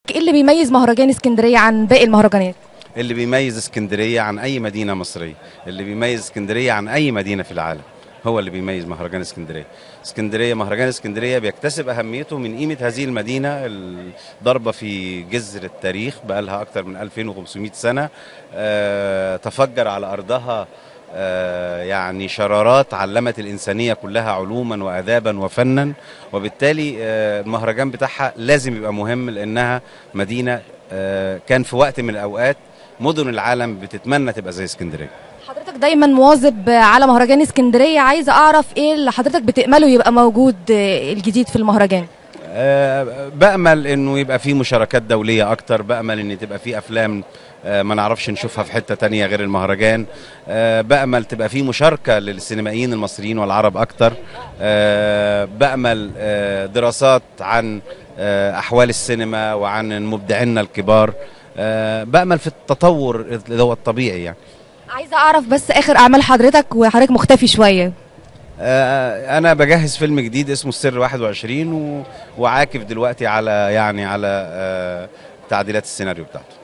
رايك ايه اللي بيميز مهرجان اسكندريه عن باقي المهرجانات اللي بيميز اسكندريه عن اي مدينه مصريه اللي بيميز اسكندريه عن اي مدينه في العالم هو اللي بيميز مهرجان اسكندريه اسكندريه مهرجان اسكندريه بيكتسب اهميته من قيمه هذه المدينه الضربه في جذر التاريخ بقالها اكثر من 2500 سنه آه، تفجر على ارضها آه، يعني شرارات علمت الإنسانية كلها علوما وأدابا وفنا وبالتالي آه، المهرجان بتاعها لازم يبقى مهم لأنها مدينة آه، كان في وقت من الأوقات مدن العالم بتتمنى تبقى زي اسكندرية حضرتك دايما مواظب على مهرجان اسكندريه عايزه اعرف ايه اللي حضرتك بتامله يبقى موجود آه، الجديد في المهرجان آه، بأمل إنه يبقى في مشاركات دولية أكتر بأمل إن تبقى في أفلام آه، ما نعرفش نشوفها في حتة تانية غير المهرجان آه، بأمل تبقى في مشاركة للسينمائيين المصريين والعرب أكتر آه، بأمل آه، دراسات عن آه، أحوال السينما وعن مبدعينا الكبار آه، بأمل في التطور اللي هو الطبيعي يعني عايزه اعرف بس اخر اعمال حضرتك وحضرتك مختفي شويه آه، انا بجهز فيلم جديد اسمه السر 21 و... وعاكف دلوقتي على يعني على آه، تعديلات السيناريو بتاعته